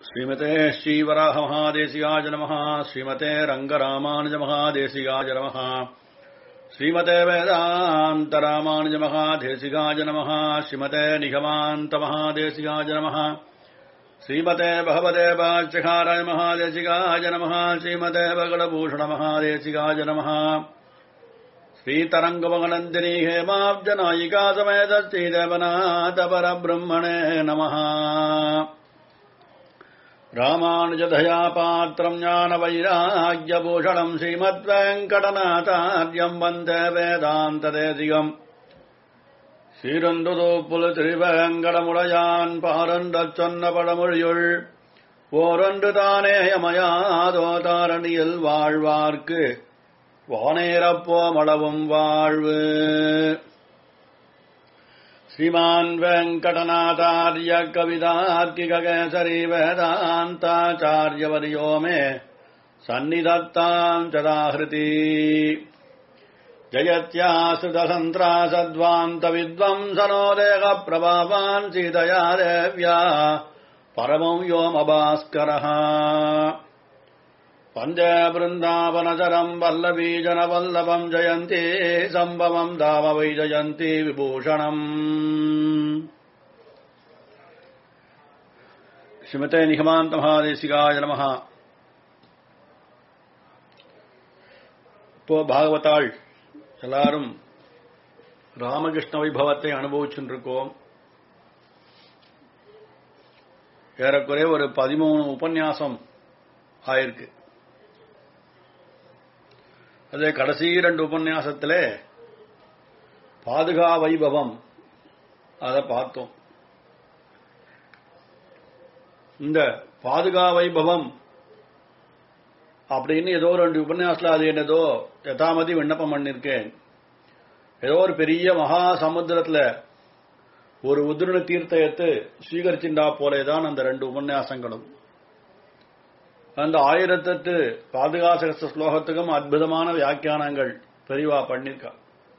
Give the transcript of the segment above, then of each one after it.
श्रीमते श्रीवराहमहादेशिकाय नमः श्रीमते रङ्गरामानुजमहादेशिकाय नमः श्रीमते वेदान्तरामानुजमहादेशिकाय नमः श्रीमते निगमान्तमहादेशिकाय नमः श्रीमते भगवते बाच्यकाराय महादेशिकाय नमः श्रीमते भगवभूषणमहादेशिकाय नमः श्रीतरङ्गमगनन्दिनी हेमाब्जनायिका समेत श्रीदेवनाथ परब्रह्मणे नमः रामानुजधया पात्रम् ज्ञानवैराग्यभूषणम् श्रीमद्वेङ्कटनाथार्यम् वन्दे वेदान्तदेशिकम् சீரந்துதோ புல திருவேங்கடமுடையான் பாரண்டச் சொன்ன பழமொழியுள் ஓரொன்று தானே யமயாதோ தாரணியில் வாழ்வார்க்கு வானேரப்போமளவும் வாழ்வு श्रीमान् वेङ्कटनाथार्य कवितार्किककेसरी वेदान्ताचार्यवर्यो मे सन्निधत्ताम् चदाहृति जयत्याश्रितसन्त्रासद्वान्तविद्वंसनो देहप्रभावान् सीतया देव्या परमं व्योमभास्करः वन्दे वृन्दावनचरम् वल्लवीजनवल्लभम् जयन्ती सम्भवम् धाम वै जयन्ती विभूषणम् श्रीमते निगमान्तमहादेशिकाय நமஹ இப்போ பாகவதாள் எல்லாரும் ராமகிருஷ்ண வைபவத்தை அனுபவிச்சுருக்கோம் ஏறக்குறைய ஒரு பதிமூணு உபன்யாசம் ஆயிருக்கு அதே கடைசி ரெண்டு உபன்யாசத்துல பாதுகா வைபவம் அதை பார்த்தோம் இந்த பாதுகா வைபவம் அப்படின்னு ஏதோ ரெண்டு உபன்யாசத்துல அது என்னதோ யதாமதி விண்ணப்பம் பண்ணிருக்கேன் ஏதோ ஒரு பெரிய மகா சமுத்திரத்துல ஒரு உதிரண தீர்த்தயத்து ஸ்வீகரிச்சின்றா போலேதான் அந்த ரெண்டு உபன்யாசங்களும் அந்த ஆயிரத்தெட்டு பாதுகாசகஸ்த ஸ்லோகத்துக்கும் அற்புதமான வியாக்கியானங்கள் பெரிவா பண்ணிருக்கா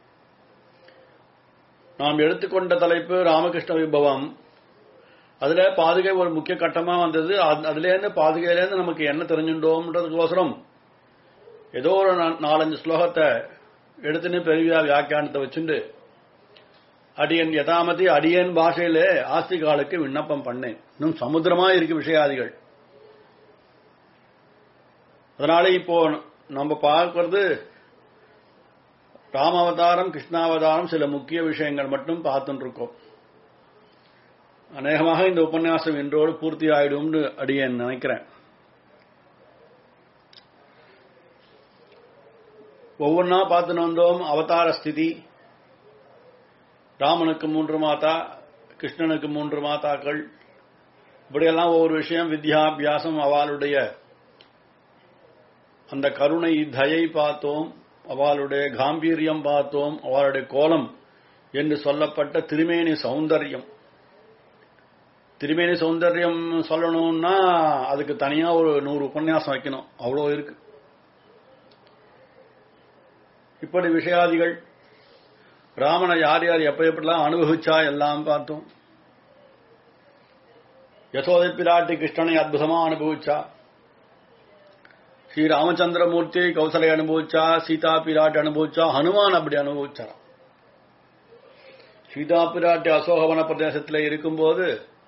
நாம் எடுத்துக்கொண்ட தலைப்பு ராமகிருஷ்ண விபவம் அதுல பாதுகை ஒரு முக்கிய கட்டமா வந்தது அதுலேருந்து பாதுகையிலேருந்து நமக்கு என்ன தெரிஞ்சுட்டோம்ன்றதுக்கோசரம் ஏதோ ஒரு நாலஞ்சு ஸ்லோகத்தை எடுத்துன்னு பெரிய வியாக்கியானத்தை வச்சுண்டு அடியன் யதாமதி அடியன் பாஷையிலே ஆஸ்திகாலுக்கு விண்ணப்பம் பண்ணேன் இன்னும் சமுத்திரமா இருக்கு விஷயாதிகள் அதனால இப்போ நம்ம பார்க்கறது ராமாவதாரம் கிருஷ்ணாவதாரம் சில முக்கிய விஷயங்கள் மட்டும் பார்த்துட்டு இருக்கோம் அநேகமாக இந்த உபன்யாசம் இன்றோடு பூர்த்தி ஆயிடும்னு அடியேன் நினைக்கிறேன் ஒவ்வொன்றா பார்த்துன்னு வந்தோம் அவதார ஸ்திதி ராமனுக்கு மூன்று மாதா கிருஷ்ணனுக்கு மூன்று மாதாக்கள் இப்படியெல்லாம் ஒவ்வொரு விஷயம் வித்யாபியாசம் அவளுடைய அந்த கருணை தயை பார்த்தோம் அவளுடைய காம்பீரியம் பார்த்தோம் அவளுடைய கோலம் என்று சொல்லப்பட்ட திருமேனி சௌந்தர்யம் திருமேனி சௌந்தர்யம் சொல்லணும்னா அதுக்கு தனியா ஒரு நூறு உபன்யாசம் வைக்கணும் அவ்வளோ இருக்கு இப்படி விஷயாதிகள் ராமனை யார் யார் எப்ப எப்படிலாம் அனுபவிச்சா எல்லாம் பார்த்தோம் யசோதை பிராட்டி கிருஷ்ணனை அற்புதமா அனுபவிச்சா ஸ்ரீ ராமச்சந்திரமூர்த்தி கௌசலை அனுபவிச்சா சீதா பிராட்டி அனுபவிச்சா ஹனுமான் அப்படி அனுபவிச்சாராம் சீதா பிராட்டி அசோகவன பிரதேசத்தில் இருக்கும்போது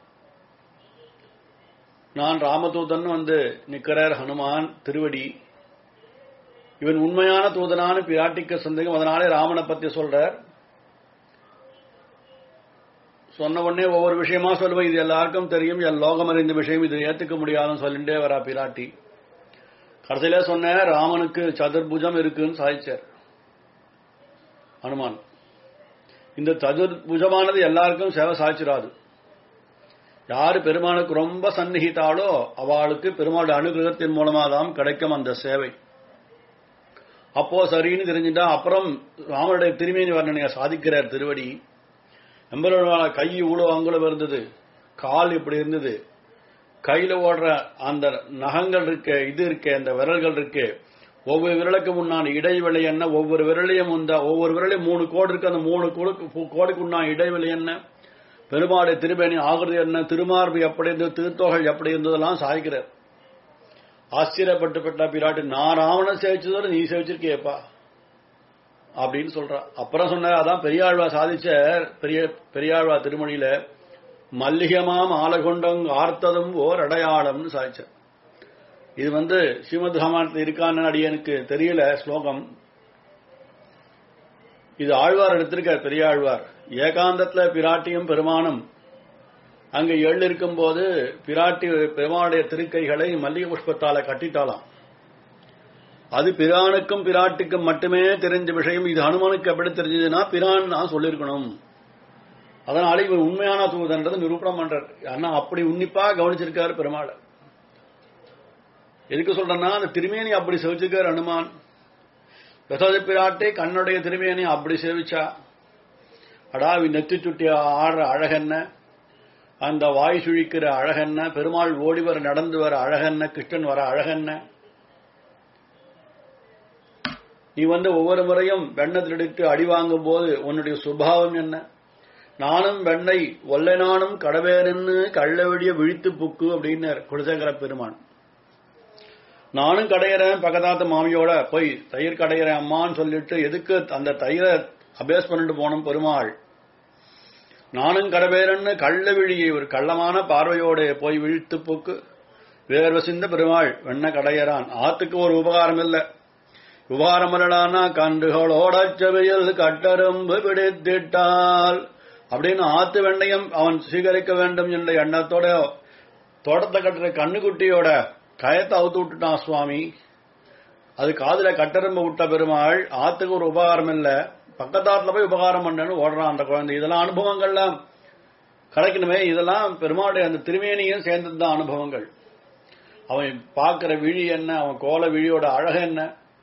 நான் ராமதூதன் வந்து நிக்கிறார் ஹனுமான் திருவடி இவன் உண்மையான தூதனான பிராட்டிக்க சந்தேகம் அதனாலே ராமனை பத்தி சொல்றார் சொன்ன உடனே ஒவ்வொரு விஷயமா சொல்லுவேன் இது எல்லாருக்கும் தெரியும் என் லோகம் அறிந்த விஷயம் இது ஏத்துக்க முடியாதுன்னு சொல்லிட்டே வரா பிராட்டி கடைசியில சொன்ன ராமனுக்கு சதுர்புஜம் இருக்குன்னு சாதிச்சார் ஹனுமான் இந்த சதுர்புஜமானது எல்லாருக்கும் சேவை சாய்ச்சிடாது யாரு பெருமானுக்கு ரொம்ப சந்நிகித்தாலோ அவளுக்கு பெருமாளுடைய அனுகிரகத்தின் மூலமா தான் கிடைக்கும் அந்த சேவை அப்போ சரின்னு தெரிஞ்சுட்டா அப்புறம் ராமனுடைய திருமேனி வர்ணனைய சாதிக்கிறார் திருவடி எம்பரோட கை இவ்வளவு அங்குலம் இருந்தது கால் இப்படி இருந்தது கையில ஓடுற அந்த நகங்கள் இருக்க இது இருக்க அந்த விரல்கள் இருக்கு ஒவ்வொரு விரலுக்கு முன்னாடி இடைவெளி என்ன ஒவ்வொரு விரலையும் இந்த ஒவ்வொரு விரலையும் மூணு கோடு இருக்கு அந்த மூணு கோடுக்கு கோடுக்கு உண்டான இடைவெளி என்ன பெருமாளுடைய திருமேனி ஆகிருதி என்ன திருமார்பு எப்படி இருந்தது திருத்தோகள் எப்படி இருந்ததெல்லாம் சாய்க்கிறார் ஆச்சரியப்பட்டு பெற்ற பிராட்டி நான் ராவணன் சேவிச்சதோட நீ சேவிச்சிருக்கியப்பா அப்படின்னு சொல்றா அப்புறம் சொன்ன அதான் பெரியாழ்வா சாதிச்ச பெரிய பெரியாழ்வா திருமொழியில மல்லிகமாம் ஆலகொண்டம் ஆர்த்ததும் ஓர் அடையாளம்னு சாதிச்ச இது வந்து ஸ்ரீமத் ராமாயணத்தில் இருக்கான்னு அடியனுக்கு தெரியல ஸ்லோகம் இது ஆழ்வார் எடுத்திருக்கார் பெரிய ஆழ்வார் ஏகாந்தத்துல பிராட்டியும் பெருமானும் அங்க எழு இருக்கும் போது பிராட்டி பெருமானுடைய திருக்கைகளை மல்லிகை புஷ்பத்தால கட்டிட்டாலாம் அது பிரானுக்கும் பிராட்டிக்கும் மட்டுமே தெரிஞ்ச விஷயம் இது ஹனுமனுக்கு எப்படி தெரிஞ்சதுன்னா பிரான் தான் சொல்லியிருக்கணும் அதனால இவர் உண்மையான தூதன்றது நிரூபணம் பண்றார் ஆனா அப்படி உன்னிப்பா கவனிச்சிருக்காரு பெருமாளை எதுக்கு சொல்றேன்னா அந்த திருமேனி அப்படி செவிச்சிருக்கார் ஹனுமான் யசோத பிராட்டை கண்ணுடைய திருமேனி அப்படி சேவிச்சா அடா நெத்தி சுட்டி ஆடுற அழகென்ன அந்த வாய் சுழிக்கிற அழகென்ன பெருமாள் ஓடி வர நடந்து வர அழகென்ன கிருஷ்ணன் வர அழகென்ன நீ வந்து ஒவ்வொரு முறையும் வெண்ணத்தில் எடுத்து அடி வாங்கும் போது உன்னுடைய சுபாவம் என்ன நானும் வெண்ணை ஒல்லை நானும் கடவேறன்னு கள்ளவெடிய விழித்து புக்கு அப்படின்னு குலசேகர பெருமான் நானும் கடையிறேன் பக்கத்தாத்து மாமியோட போய் தயிர் கடையிறேன் அம்மான்னு சொல்லிட்டு எதுக்கு அந்த தயிரை அபேஸ் பண்ணிட்டு போனோம் பெருமாள் நானும் கடவேறன்னு கள்ள விழியை ஒரு கள்ளமான பார்வையோட போய் விழித்து போக்கு வேர்வ சிந்த பெருமாள் வெண்ண கடையறான் ஆத்துக்கு ஒரு உபகாரம் இல்ல உபகாரம் இல்லடானா கண்டுகளோட செவியல் கட்டரும்பு பிடித்திட்டால் அப்படின்னு ஆத்து வெண்ணையும் அவன் சீகரிக்க வேண்டும் என்ற எண்ணத்தோட தோட்டத்தை கட்டுற கண்ணுக்குட்டியோட கயத்தை அவுத்து விட்டுட்டான் சுவாமி அது காதுல கட்டெரும்பு விட்ட பெருமாள் ஆத்துக்கு ஒரு உபகாரம் இல்ல பக்கத்தாத்துல போய் உபகாரம் பண்ணு ஓடுறான் அந்த குழந்தை இதெல்லாம் அனுபவங்கள்லாம் கிடைக்கணுமே இதெல்லாம் பெருமாளுடைய அந்த திருமேனியும் சேர்ந்ததுதான் அனுபவங்கள் அவன் பார்க்கிற விழி என்ன அவன் கோல விழியோட அழகு என்ன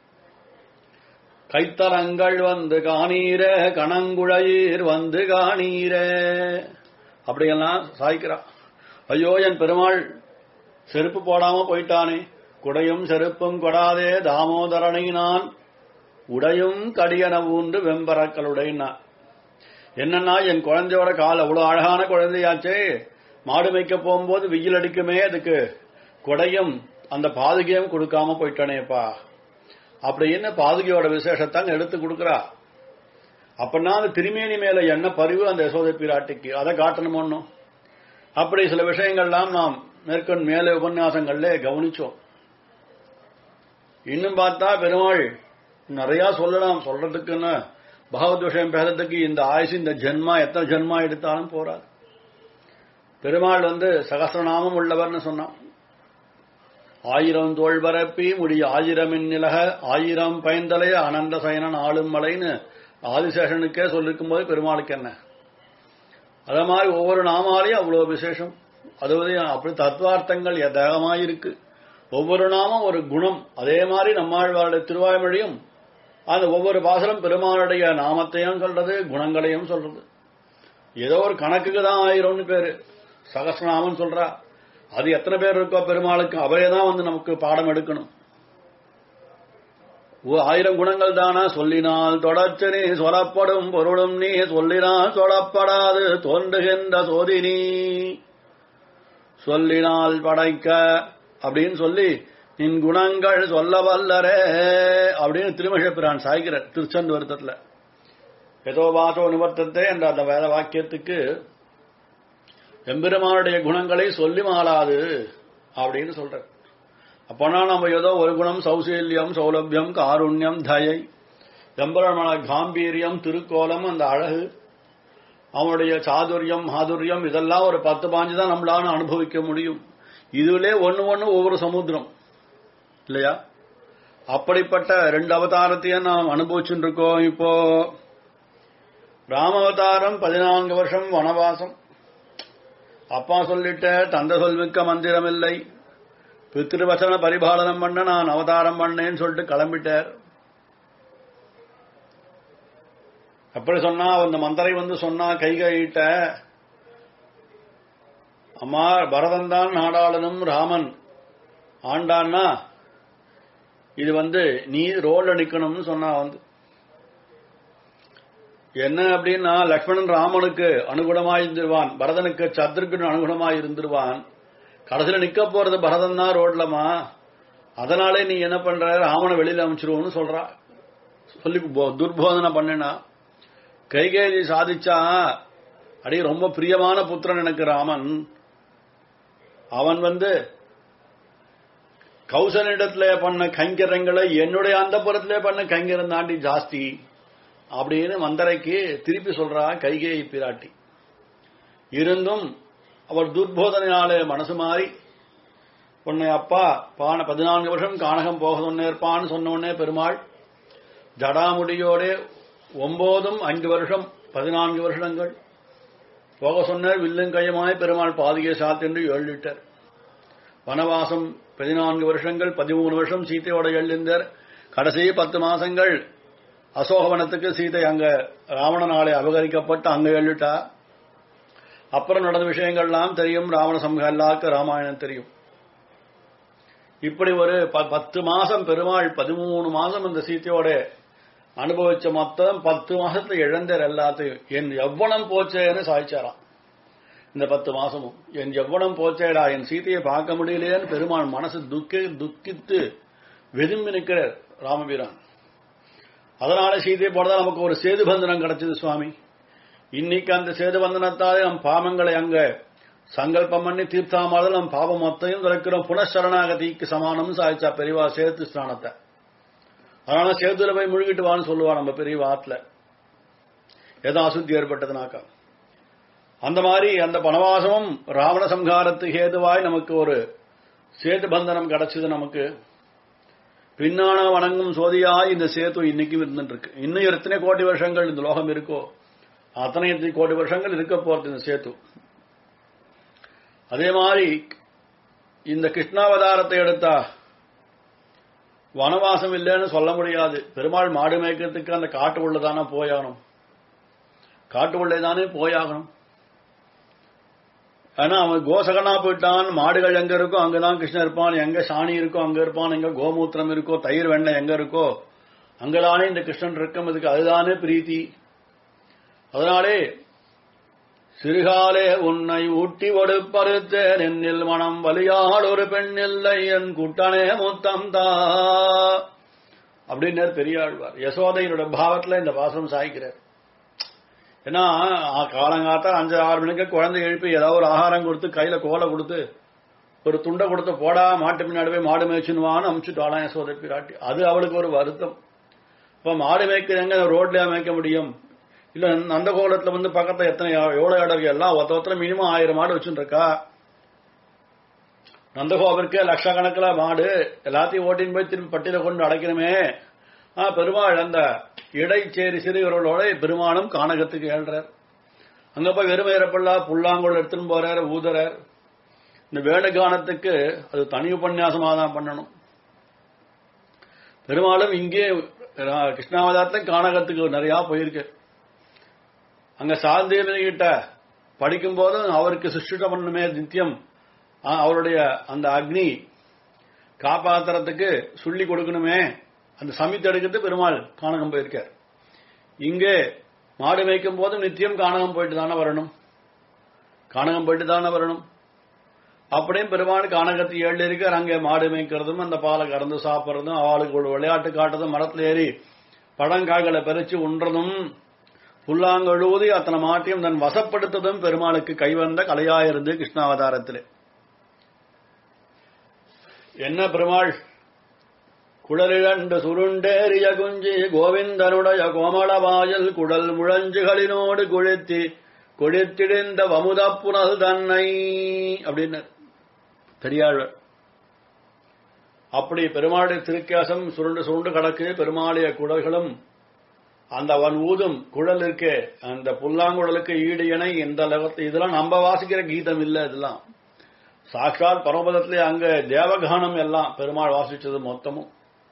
கைத்தலங்கள் வந்து காணீர கணங்குழையீர் வந்து காணீர அப்படியெல்லாம் சாய்க்கிறான் ஐயோ என் பெருமாள் செருப்பு போடாம போயிட்டானே குடையும் செருப்பும் கொடாதே தாமோதரனை நான் உடையும் கடியன ஊன்று வெம்பரக்களுடைனா என்னன்னா என் குழந்தையோட கால் அவ்வளவு அழகான குழந்தையாச்சே மாடு மேய்க்க போகும்போது வெயில் அடிக்குமே அதுக்கு கொடையும் அந்த பாதுகையும் கொடுக்காம போயிட்டானேப்பா அப்படின்னு பாதுகையோட விசேஷத்தாங்க எடுத்து கொடுக்கறா அப்பனா அந்த திருமேனி மேல என்ன பரிவு அந்த யசோதை பிராட்டிக்கு அதை காட்டணும் ஒண்ணும் அப்படி சில விஷயங்கள்லாம் நாம் மேற்கொண்டு மேலே உபன்யாசங்கள்ல கவனிச்சோம் இன்னும் பார்த்தா பெருமாள் நிறைய சொல்லலாம் சொல்றதுக்குன்னு பகவத் விஷயம் பேசுறதுக்கு இந்த ஆயுசு இந்த ஜென்மா எத்தனை ஜென்மா எடுத்தாலும் போறாது பெருமாள் வந்து சகசிரநாமம் உள்ளவர்னு சொன்னான் ஆயிரம் தோல் பரப்பி முடிய ஆயிரம் நிலக ஆயிரம் பயந்தலைய அனந்த சயனன் ஆளும் மலைன்னு ஆதிசேஷனுக்கே சொல்லிருக்கும் போது பெருமாளுக்கு என்ன அதே மாதிரி ஒவ்வொரு நாமாலையும் அவ்வளவு விசேஷம் அதாவது அப்படி தத்துவார்த்தங்கள் தேகமாயிருக்கு ஒவ்வொரு நாமம் ஒரு குணம் அதே மாதிரி நம்மாழ்வாருடைய திருவாய்மொழியும் அந்த ஒவ்வொரு பாசனம் பெருமாளுடைய நாமத்தையும் சொல்றது குணங்களையும் சொல்றது ஏதோ ஒரு கணக்குக்கு தான் ஆயிரம்னு பேரு சகசிரநாமம் சொல்றா அது எத்தனை பேர் இருக்கோ பெருமாளுக்கு அவையே தான் வந்து நமக்கு பாடம் எடுக்கணும் ஆயிரம் குணங்கள் தானா சொல்லினால் தொடர்ச்சி நீ சொல்லப்படும் பொருளும் நீ சொல்லினால் சொல்லப்படாது தோன்றுகின்ற சோதினி சொல்லினால் படைக்க அப்படின்னு சொல்லி நின் குணங்கள் சொல்ல வல்லரே அப்படின்னு திருமஷப்பிரான் சாய்கிறார் திருச்செந்து வருத்தத்துல ஏதோ வாசோ நிவர்த்தத்தை என்ற அந்த வேத வாக்கியத்துக்கு எம்பெருமானுடைய குணங்களை சொல்லி மாளாது அப்படின்னு சொல்ற அப்பனா நம்ம ஏதோ ஒரு குணம் சௌசீல்யம் சௌலபியம் காருண்யம் தயை எம்பெருமான காம்பீரியம் திருக்கோலம் அந்த அழகு அவனுடைய சாதுரியம் மாதுரியம் இதெல்லாம் ஒரு பத்து பாஞ்சு தான் நம்மளால அனுபவிக்க முடியும் இதுல ஒன்னு ஒன்னு ஒவ்வொரு சமுத்திரம் இல்லையா அப்படிப்பட்ட ரெண்டு அவதாரத்தையும் நாம் அனுபவிச்சுட்டு இருக்கோம் இப்போ ராமவதாரம் பதினான்கு வருஷம் வனவாசம் அப்பா சொல்லிட்ட தந்த சொல்மிக்க மந்திரம் இல்லை பித்திருவசன பரிபாலனம் பண்ண நான் அவதாரம் பண்ணேன்னு சொல்லிட்டு கிளம்பிட்டார் அப்படி சொன்னா அந்த மந்திரை வந்து சொன்னா கை கையிட்ட அம்மா பரதன் தான் நாடாளனும் ராமன் ஆண்டான்னா இது வந்து நீ ரோல்ல நிக்கணும்னு சொன்னா வந்து என்ன அப்படின்னா லக்ஷ்மணன் ராமனுக்கு அனுகுணமாய் இருந்துருவான் பரதனுக்கு சத்ருக்குன்னு அனுகுணமாய் இருந்துருவான் கடைசியில நிக்க போறது பரதன் தான் ரோட்லமா அதனாலே நீ என்ன பண்ற ராமனை வெளியில அமைச்சிருவோம்னு சொல்றா சொல்லி போ- துர்போதனை பண்ணினா கைகேயி சாதிச்சா அடி ரொம்ப பிரியமான புத்திரன் எனக்கு ராமன் அவன் வந்து கௌசனிடத்துல பண்ண கைங்கரங்களை என்னுடைய அந்த புறத்திலே பண்ண கைங்கரம் தாண்டி ஜாஸ்தி அப்படின்னு மந்தரைக்கு திருப்பி சொல்றா கைகேயி பிராட்டி இருந்தும் அவர் துர்போதனையாலே மனசு மாறி உன்னை அப்பா பான பதினான்கு வருஷம் கானகம் போக சொன்னேற்பான்னு சொன்ன உடனே பெருமாள் ஜடாமுடியோட ஒன்பதும் அஞ்சு வருஷம் பதினான்கு வருஷங்கள் போக சொன்னார் வில்லும் கையமாய் பெருமாள் பாதிகை சாத்தென்று ஏழு லிட்டர் வனவாசம் பதினான்கு வருஷங்கள் பதிமூணு வருஷம் சீதையோட எழுந்தார் கடைசி பத்து மாசங்கள் அசோகவனத்துக்கு சீதை அங்க ராவணனாலே அபகரிக்கப்பட்டு அங்க எழுட்டா அப்புறம் நடந்த விஷயங்கள்லாம் தெரியும் ராவண சம்ஹம் எல்லாருக்கும் ராமாயணம் தெரியும் இப்படி ஒரு ப- பத்து மாசம் பெருமாள் பதிமூணு மாசம் இந்த சீத்தையோட அனுபவிச்ச மொத்தம் பத்து மாசத்துல இழந்தார் எல்லாத்தையும் என் எவ்வளம் போச்சேன்னு சாய்ச்சாராம் இந்த பத்து மாசமும் என் எவ்வளம் போச்சேடா என் சீதையை பார்க்க முடியலையேன்னு பெருமாள் மனசு துக்கி துக்கித்து வெதும்பி நிற்கிறார் ராமபீரான் அதனால சீதையை போடதான் நமக்கு ஒரு சேது பந்தனம் கிடைச்சது சுவாமி இன்னைக்கு அந்த சேது பந்தனத்தாலே நம் பாவங்களை அங்க சங்கல்பம் பண்ணி தீர்த்தாமல் நம் பாவம் மொத்தையும் திறக்கிறோம் புனഃசரணாகதிக்கு சமானம் சாய்ச்சா பெரியவா சேத்து ஸ்நானத்தை அதனால சேத்துல போய் முழுகிட்டு வான்னு சொல்லுவா நம்ம பெரிய ஆத்துல ஏதோ அசுத்தி ஏற்பட்டதுனாக்கா அந்த மாதிரி அந்த பணவாசமும் ராவண சம்ஹாரத்துக்கு ஏதுவாய் நமக்கு ஒரு சேது பந்தனம் கிடைச்சது நமக்கு பின்னான வணங்கும் சோதியாய் இந்த சேத்து இன்னைக்கும் இருந்துட்டு இருக்கு இன்னும் எத்தனை கோடி வருஷங்கள் இந்த லோகம் இருக்கோ அத்தனை எத்தனை கோடி வருஷங்கள் இருக்க போறது இந்த சேத்து அதே மாதிரி இந்த கிருஷ்ணாவதாரத்தை எடுத்தா வனவாசம் இல்லைன்னு சொல்ல முடியாது பெருமாள் மாடு மேய்க்கிறதுக்கு அந்த காட்டு உள்ளதானே போயாகணும் காட்டு உள்ளே தானே போயாகணும் ஆனா அவன் கோசகனா போயிட்டான் மாடுகள் எங்க இருக்கோ அங்கதான் கிருஷ்ணன் இருப்பான் எங்க சாணி இருக்கோ அங்க இருப்பான் எங்க கோமூத்திரம் இருக்கோ தயிர் வெண்ணெய் எங்க இருக்கோ அங்கதானே இந்த கிருஷ்ணன் இருக்கும் இதுக்கு அதுதானே பிரீத்தி அதனாலே சிறுகாலே உன்னை ஊட்டி ஒடுப்பறுத்தேன் என்னில் மனம் வலியால் ஒரு பெண் இல்லை என் குட்டனே முத்தம் தா அப்படின்னு பெரியாழ்வார் யசோதையினுடைய பாவத்துல இந்த பாசம் சாய்க்கிறார் ஏன்னா ஆ, காலங்காத்தா அஞ்சு ஆறு மணிக்கு குழந்தை எழுப்பி ஏதாவது ஒரு ஆகாரம் கொடுத்து கையில கோலை கொடுத்து ஒரு துண்டை கொடுத்து போடா மாட்டு பின்னாடி போய் மாடு மேய்ச்சுன்னுவான்னு அமுச்சுட்டாளாம் யசோதை பிராட்டி அது அவளுக்கு ஒரு வருத்தம் இப்ப மாடு மேய்க்கிறவங்க ரோட்லயா மேய்க்க முடியும் இல்ல அந்த கோலத்துல வந்து பக்கத்துல எத்தனை எவ்வளவு இடம் இருக்கு எல்லாம் ஒருத்த ஒருத்தர மினிமம் ஆயிரம் மாடு வச்சுட்டு இருக்கா நந்தகோபுருக்கு லட்சக்கணக்கில் மாடு எல்லாத்தையும் ஓட்டின்னு போய் திரும்பி பட்டியல கொண்டு அடைக்கணுமே ஆ, பெருமாள் அந்த இடைச்சேரி சிறுவர்களோட பெருமானும் கானகத்துக்கு ஏழ்றார் அங்க போய் வெறுமையரப்பல்லா புல்லாங்குழல் எடுத்துன்னு போறார் ஊதுறார் இந்த வேணுகானத்துக்கு அது தனி உபன்யாசமாக தான் பண்ணணும் பெருமாளும் இங்கே ரா- கிருஷ்ணாவதாரத்தை கானகத்துக்கு நிறைய போயிருக்கு அங்க சாந்தேவனி கிட்ட படிக்கும் போதும் அவருக்கு சுஷ்டிட பண்ணணுமே நித்தியம் ஆ, அவருடைய அந்த அக்னி காப்பாத்துறதுக்கு சொல்லி கொடுக்கணுமே அந்த சமித்து எடுக்கிறது பெருமாள் கானகம் போயிருக்கார் இங்கே மாடு மேய்க்கும் போதும் நித்தியம் கானகம் போயிட்டு தானே வரணும் கானகம் போயிட்டு தானே வரணும் அப்படியும் பெருமாள் கானகத்து ஏழு இருக்கார் அங்கே மாடு மேய்க்கிறதும் அந்த பாலை கறந்து சாப்பிட்றதும் அவளுக்கு ஒரு விளையாட்டு காட்டுறதும் மரத்துல ஏறி பழங்காய்களை பறிச்சு உண்றதும் புல்லாங்கழுவதி அத்தனை மாட்டியும் தன் வசப்படுத்ததும் பெருமாளுக்கு கைவந்த கலையாயிருந்து கிருஷ்ணாவதாரத்திலே என்ன பெருமாள் குடலிழண்டு சுருண்டேறிய குஞ்சி கோவிந்தனுடைய கோமளவாயல் குடல் முழஞ்சுகளினோடு குழித்தி கொழித்திடிந்த வமுத புனல் தன்னை அப்படின்னு பெரியாழ்வர் அப்படி பெருமாளுடைய திருக்கேசம் சுருண்டு சுருண்டு கிடக்கு பெருமாளுடைய குடல்களும் அந்த அவன் ஊதும் குழல் இருக்கே அந்த புல்லாங்குழலுக்கு ஈடு இணை இந்த லகத்து இதெல்லாம் நம்ம வாசிக்கிற கீதம் இல்ல இதெல்லாம் சாட்சாத் பரமபதத்திலே அங்க தேவகானம் எல்லாம் பெருமாள் வாசிச்சது மொத்தமும்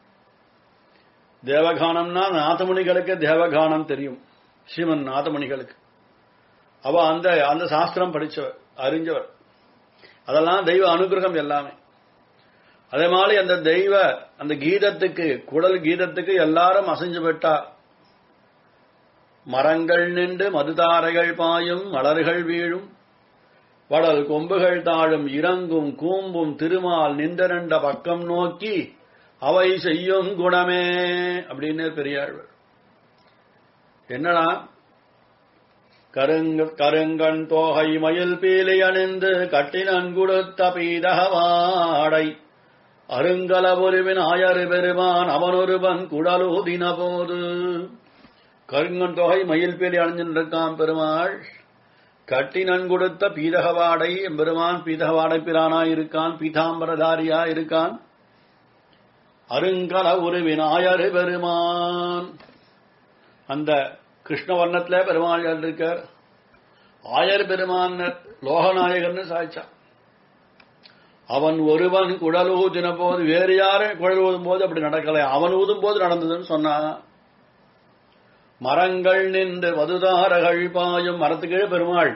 தேவகானம்னா நாதமுனிகளுக்கு தேவகானம் தெரியும் ஸ்ரீமன் நாதமுனிகளுக்கு அவ அந்த அந்த சாஸ்திரம் படிச்சவர் அறிஞ்சவர் அதெல்லாம் தெய்வ அனுகிரகம் எல்லாமே அதே மாதிரி அந்த தெய்வ அந்த கீதத்துக்கு குடல் கீதத்துக்கு எல்லாரும் அசைஞ்சு விட்டா மரங்கள் நின்று மதுதாரைகள் பாயும் மலர்கள் வீழும் வடல் கொம்புகள் தாழும் இறங்கும் கூம்பும் திருமால் நின்றரண்ட பக்கம் நோக்கி அவை செய்யும் குணமே அப்படின்னு பெரியாழ்வர் என்னடா கருங்க கருங்கண் தோகை மயில் பீலி அணிந்து கட்டினன் கொடுத்த பீதகவாடை அருங்கலபுருவின் ஆயரு பெருமான் அவனொருவன் குடலூதின போது கருங்கன் தொகை மயில் பீலி அணிஞ்சிருக்கான் பெருமாள் கட்டி நன்கொடுத்த பீதகவாடை எம்பெருமான் பீதகவாடை பிரானா இருக்கான் பீதாம்பரதாரியா இருக்கான் அருங்கல ஒரு விநாயகர் பெருமான் அந்த கிருஷ்ணவர்ணத்துல பெருமாள் இருக்கார் ஆயர் பெருமான் லோகநாயகர்னு சாய்ச்சான் அவன் ஒருவன் குடல் ஊதின போது வேறு யாரும் குழல் ஊதும் போது அப்படி நடக்கலை அவன் ஊதும் போது நடந்ததுன்னு சொன்னான் மரங்கள் நின்று மதுதாரகள் பாயும் மரத்துக்கே பெருமாள்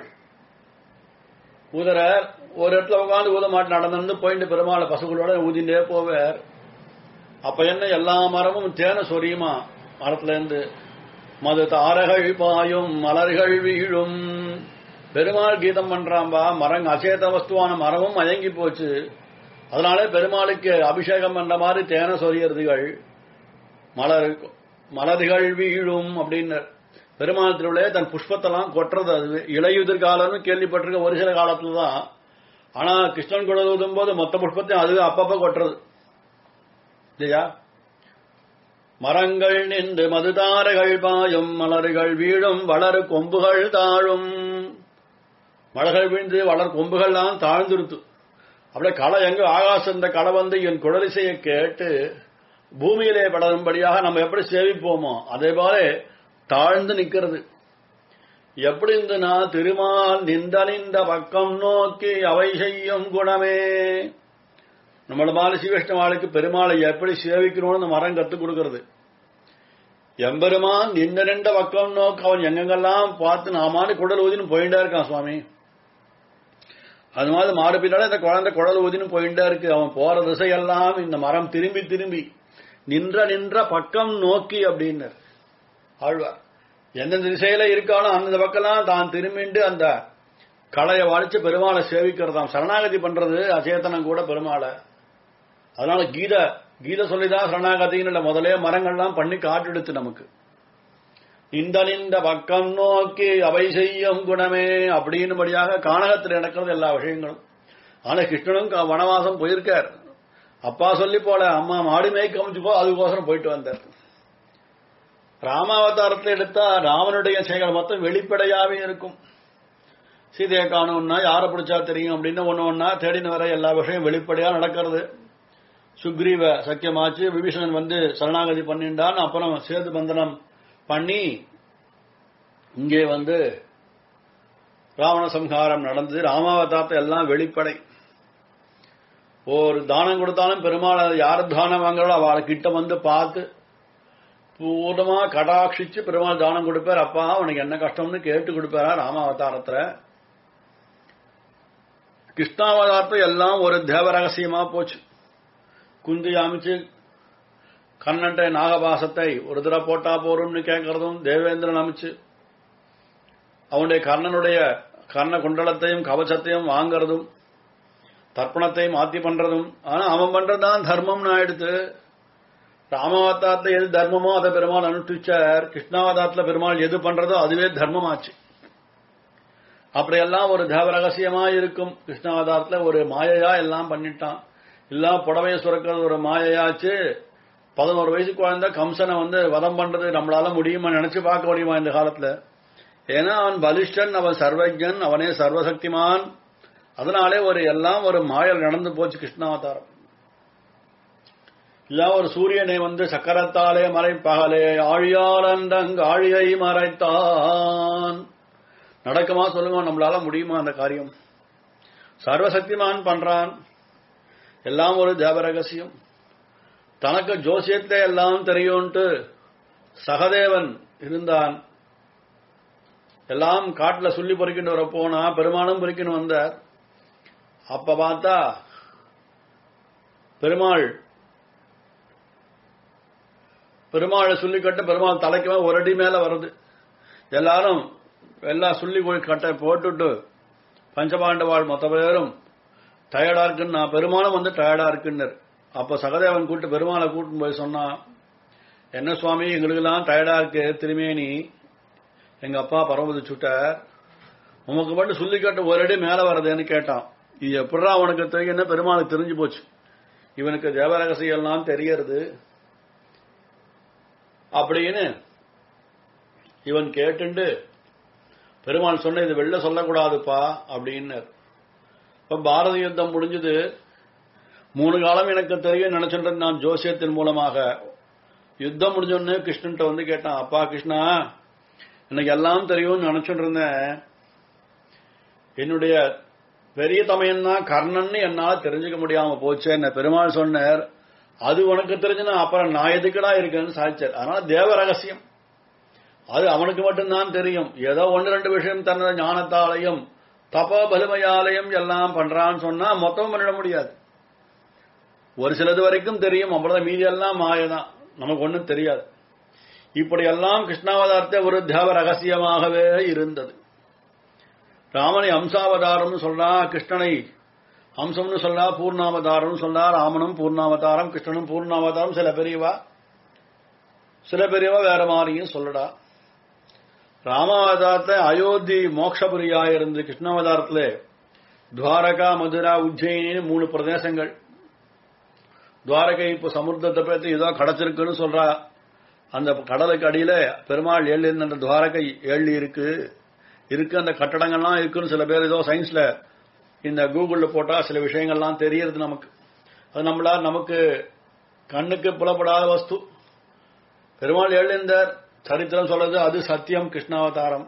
ஊதரர் ஒரு இடத்துல உட்காந்து ஊத மாட்டு நடந்து போயிட்டு பெருமாள் பசுகளோட ஊதிண்டே போவார் அப்ப என்ன எல்லா மரமும் தேன சொரியுமா மரத்துல இருந்து மது தாரகள் பாயும் மலர்கள் வீழும் பெருமாள் கீதம் பண்றாம்பா மரங்க அச்சேத வஸ்துவான மரமும் மயங்கி போச்சு அதனால பெருமாளுக்கு அபிஷேகம் பண்ற மாதிரி தேன சொரியறதுகள் மலர் மலர்கள் வீழும் அப்படின்னு பெருமாள் திருவிழையே தன் புஷ்பத்தெல்லாம் கொட்டுறது அது இளையுதிர் காலம்னு கேள்விப்பட்டிருக்க ஒரு சில காலத்துல தான் ஆனா கிருஷ்ணன் கூட ஊதும் போது மொத்த புஷ்பத்தையும் அதுவே அப்பப்ப கொட்டுறது இல்லையா மரங்கள் நின்று மதுதாரைகள் பாயும் மலர்கள் வீழும் வளரு கொம்புகள் தாழும் மலர்கள் வீழ்ந்து வளர் கொம்புகள்லாம் தாழ்ந்துருத்து அப்படியே களை எங்க ஆகாசம் இந்த களை வந்து என் குழலிசையை கேட்டு பூமியிலே படரும்படியாக நம்ம எப்படி சேவிப்போமோ அதே போல தாழ்ந்து நிக்கிறது எப்படி இருந்துனா திருமால் நிந்த நிந்த பக்கம் நோக்கி அவை செய்யும் குணமே நம்மள மாலை சிவஷ்ணவாளுக்கு பெருமாளை எப்படி சேவிக்கணும்னு அந்த மரம் கத்துக் கொடுக்கிறது எம்பெருமான் நின்ற நின்ற பக்கம் நோக்கு அவன் எங்கெங்கெல்லாம் பார்த்து நாமானு குடல் ஊதின்னு போயிட்டே இருக்கான் சுவாமி அது மாதிரி மாடு பின்னால இந்த குழந்தை குடல் ஊதின்னு போயிட்டே இருக்கு அவன் போற திசையெல்லாம் இந்த மரம் திரும்பி திரும்பி நின்ற நின்ற பக்கம் நோக்கி அப்படின்னர் ஆழ்வார் எந்தெந்த திசையில இருக்கானோ அந்த பக்கம்லாம் தான் திரும்பிண்டு அந்த களையை வளைச்சு பெருமாளை சேவிக்கிறதாம் சரணாகதி பண்றது அச்சேதனம் கூட பெருமாளை அதனால கீத கீத சொல்லிதான் சரணாகதின்னு முதலே மரங்கள்லாம் பண்ணி காட்டெடுத்து நமக்கு இந்த நின்ற பக்கம் நோக்கி அவை செய்யும் குணமே அப்படின்னுபடியாக கானகத்தில் நடக்கிறது எல்லா விஷயங்களும் ஆனா கிருஷ்ணனும் க- வனவாசம் போயிருக்கார் அப்பா சொல்லி போல அம்மா மாடு மேய்க்க அமைச்சு போ அதுக்கோசரம் போயிட்டு வந்தார் ராமாவதாரத்தில் எடுத்தா ராமனுடைய செயல் மொத்தம் வெளிப்படையாவே இருக்கும் சீதையை காணும்னா யாரை பிடிச்சா தெரியும் அப்படின்னு ஒண்ணு ஒன்னா தேடின வர எல்லா விஷயம் வெளிப்படையா நடக்கிறது சுக்ரீவ சக்கியமாச்சு விபீஷணன் வந்து சரணாகதி பண்ணிண்டான் அப்புறம் சேது பந்தனம் பண்ணி இங்கே வந்து ராவண சம்ஹாரம் நடந்தது ராமாவதாரத்தை எல்லாம் வெளிப்படை ஒரு தானம் கொடுத்தாலும் பெருமாள் யார் தானம் வாங்குறாளோ அவளை கிட்ட வந்து பார்த்து பூர்ணமா கடாட்சிச்சு பெருமாள் தானம் கொடுப்பார் அப்பா உனக்கு என்ன கஷ்டம்னு கேட்டு கொடுப்பாரா ராமாவதாரத்துல கிருஷ்ணாவதாரத்தை எல்லாம் ஒரு தேவ ரகசியமா போச்சு குந்தி அமைச்சு கண்ணன்ட்ட நாகபாசத்தை ஒரு தடவை போட்டா போறோம்னு கேட்கறதும் தேவேந்திரன் அமைச்சு அவனுடைய கர்ணனுடைய கர்ண குண்டலத்தையும் கவசத்தையும் வாங்கறதும் தர்ப்பணத்தையும் மாத்தி பண்றதும் ஆனா அவன் பண்றதுதான் தர்மம்னு ஆயிடுத்து ராமாவதாரத்துல எது தர்மமோ அதை பெருமாள் அனுஷ்டிச்சார் கிருஷ்ணாவதாரத்துல பெருமாள் எது பண்றதோ அதுவே தர்மமாச்சு அப்படியெல்லாம் ஒரு தேவ ரகசியமா இருக்கும் கிருஷ்ணாவதாரத்துல ஒரு மாயையா எல்லாம் பண்ணிட்டான் எல்லாம் புடவைய சுரக்கிறது ஒரு மாயையாச்சு பதினோரு வயசு குழந்தை கம்சனை வந்து வதம் பண்றது நம்மளால முடியுமா நினைச்சு பார்க்க முடியுமா இந்த காலத்துல ஏன்னா அவன் பலிஷ்டன் அவன் சர்வஜன் அவனே சர்வசக்திமான் அதனாலே ஒரு எல்லாம் ஒரு மாயல் நடந்து போச்சு கிருஷ்ணாவதாரம் இல்ல ஒரு சூரியனை வந்து சக்கரத்தாலே மறைப்பகலே ஆழியாளந்தங் ஆழியை மறைத்தான் நடக்குமா சொல்லுங்க நம்மளால முடியுமா அந்த காரியம் சர்வசக்திமான் பண்றான் எல்லாம் ஒரு தேவ ரகசியம் தனக்கு ஜோசியத்தை எல்லாம் தெரியும்ட்டு சகதேவன் இருந்தான் எல்லாம் காட்டுல சொல்லி பொறுக்கிட்டு வர போனா பெருமாளும் பொறுக்கின்னு வந்தார் அப்ப பார்த்தா பெருமாள் பெருமாளை சொல்லி கட்ட பெருமாள் தலைக்கு மேல ஒரு அடி மேல வருது எல்லாரும் எல்லாம் சொல்லி போய் கட்டை போட்டுட்டு பஞ்சபாண்டவாள் மொத்த பேரும் டயர்டா இருக்குன்னு நான் பெருமாளும் வந்து டயர்டா இருக்குன்னர் அப்ப சகதேவன் கூட்டு பெருமாளை கூட்டின்னு போய் சொன்னான் என்ன சுவாமி எங்களுக்கெல்லாம் டயர்டா இருக்கு திருமேனி எங்க அப்பா பரமதி சுட்டார் உமக்கு மட்டும் சொல்லி கேட்டு ஒரு அடி மேல வர்றதுன்னு கேட்டான் இது எப்படிடா உனக்கு தெரியும் பெருமாளுக்கு தெரிஞ்சு போச்சு இவனுக்கு தேவரகசியம் எல்லாம் தெரியறது அப்படின்னு இவன் கேட்டுண்டு பெருமாள் சொன்ன இது வெளில சொல்லக்கூடாதுப்பா அப்படின்னு இப்ப பாரத யுத்தம் முடிஞ்சது மூணு காலம் எனக்கு தெரியும் நினைச்சுட்டு நான் ஜோசியத்தின் மூலமாக யுத்தம் முடிஞ்சோன்னு கிருஷ்ணன்ட்ட வந்து கேட்டான் அப்பா கிருஷ்ணா எனக்கு எல்லாம் தெரியும்னு நினைச்சுட்டு இருந்தேன் என்னுடைய பெரிய தமையன் தான் கர்ணன் என்னால தெரிஞ்சுக்க முடியாம போச்சு என்ன பெருமாள் சொன்னார் அது உனக்கு தெரிஞ்சுனா அப்புறம் நான் எதுக்குடா இருக்கேன்னு சாதிச்சார் அதனால தேவ ரகசியம் அது அவனுக்கு மட்டும்தான் தெரியும் ஏதோ ஒன்று ரெண்டு விஷயம் தன்னோட ஞானத்தாலையும் தப பலுமையாலயம் எல்லாம் பண்றான்னு சொன்னா மொத்தம் பண்ணிட முடியாது ஒரு சிலது வரைக்கும் தெரியும் அவ்வளவுதான் மீதி எல்லாம் மாயதான் நமக்கு ஒண்ணும் தெரியாது இப்படி எல்லாம் கிருஷ்ணாவதாரத்தை ஒரு தேவ ரகசியமாகவே இருந்தது ராமனை அம்சாவதாரம்னு சொல்றா கிருஷ்ணனை அம்சம்னு சொல்லா பூர்ணாவதாரம்னு சொல்லா ராமனும் பூர்ணாவதாரம் கிருஷ்ணனும் பூர்ணாவதாரம் சில பெரியவா சில பெரியவா வேற மாதிரியும் சொல்லடா ராமாவதாரத்தை அயோத்தி மோக்ஷபுரியா இருந்து கிருஷ்ணாவதாரத்துல துவாரகா மதுரா உஜ்ஜயினின்னு மூணு பிரதேசங்கள் துவாரகை இப்ப சமுத்திரத்தை பத்தி ஏதோ கிடைச்சிருக்குன்னு சொல்றா அந்த கடலுக்கு அடியில பெருமாள் ஏழு அந்த துவாரகை ஏழு இருக்கு இருக்கு அந்த கட்டடங்கள்லாம் இருக்குன்னு சில பேர் ஏதோ சயின்ஸ்ல இந்த கூகுள்ல போட்டா சில விஷயங்கள்லாம் தெரியறது நமக்கு அது நம்மளா நமக்கு கண்ணுக்கு புலப்படாத வஸ்து பெருமாள் எழுந்தர் சரித்திரம் சொல்றது அது சத்தியம் கிருஷ்ணாவதாரம்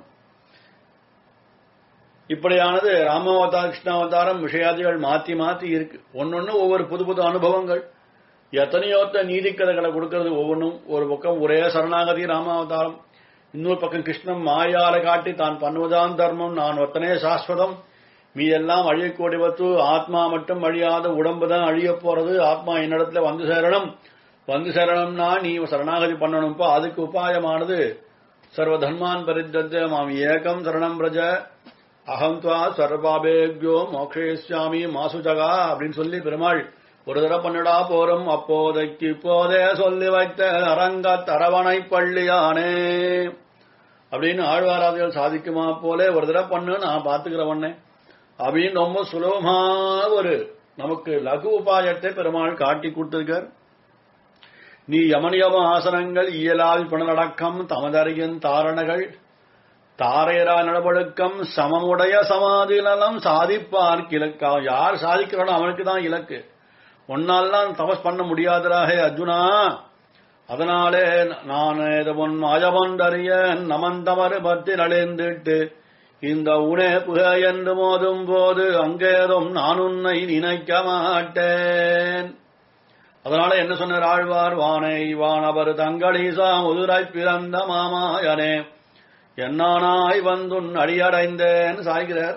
இப்படியானது ராமாவதாரம் கிருஷ்ணாவதாரம் விஷயாதிகள் மாத்தி மாத்தி இருக்கு ஒன்னொன்னு ஒவ்வொரு புது புது அனுபவங்கள் எத்தனையோத்த நீதி கதைகளை கொடுக்கறது ஒவ்வொன்றும் ஒரு பக்கம் ஒரே சரணாகதி ராமாவதாரம் இன்னொரு பக்கம் கிருஷ்ணன் மாயால காட்டி தான் பண்ணுவதான் தர்மம் நான் ஒத்தனே சாஸ்வதம் மீ எல்லாம் அழியக்கூடிய வத்து ஆத்மா மட்டும் அழியாத உடம்பு தான் அழிய போறது ஆத்மா என்னிடத்துல வந்து சேரணும் வந்து சேரணும்னா நீ சரணாகதி பண்ணணும்ப்பா அதுக்கு உபாயமானது சர்வ தர்மான் பரித்தத்தை மாம் ஏகம் சரணம் பிரஜ அகம் துவா சர்வாபேக்யோ மோக்ஷேஸ்யாமி மாசுஜகா அப்படின்னு சொல்லி பெருமாள் ஒரு தடவை பண்ணுடா போறோம் அப்போதைக்கு இப்போதே சொல்லி வைத்த அரங்க தரவணை பள்ளியானே அப்படின்னு ஆழ்வாராதிகள் சாதிக்குமா போல ஒரு தடவை பண்ணு நான் பாத்துக்கிறவண்ணே அப்படின்னு ரொம்ப சுலபமா ஒரு நமக்கு லகு உபாயத்தை பெருமாள் காட்டி கொடுத்திருக்கார் நீ யமனியம ஆசனங்கள் இயலால் பிணநடக்கம் தமதறியின் தாரணகள் தாரையரா நடவடுக்கம் சமமுடைய சமாதி நலம் சாதிப்பார் இலக்கா யார் சாதிக்கிறானோ அவனுக்கு தான் இலக்கு ஒன்னாலாம் தபஸ் பண்ண முடியாதராக அர்ஜுனா அதனாலே நான் உன் மாயவந்தறிய நமந்தமறு பத்தி நலிந்திட்டு இந்த உனே புக என்று மோதும் போது அங்கேதும் நான் உன்னை நினைக்க மாட்டேன் அதனால என்ன சொன்னார் ஆழ்வார் வானை வானவர் தங்களீசா முதுராய் பிறந்த மாமாயனே என்னானாய் வந்துன் அடியடைந்தேன் சாய்கிறார்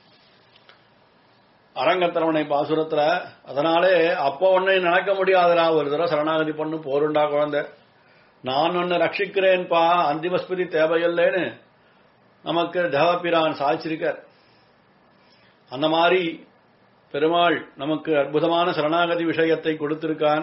அரங்கத்தரவனை பாசுரத்துல அதனாலே அப்போ உன்னை நினைக்க முடியாதரா ஒரு தடவை சரணாகதி பண்ணு போருண்டா குழந்தை நான் உன்னை ரட்சிக்கிறேன்பா அந்திமஸ்மிருதி தேவையில்லைன்னு நமக்கு தேவபிரான் சாதிச்சிருக்கார் அந்த மாதிரி பெருமாள் நமக்கு அற்புதமான சரணாகதி விஷயத்தை கொடுத்திருக்கான்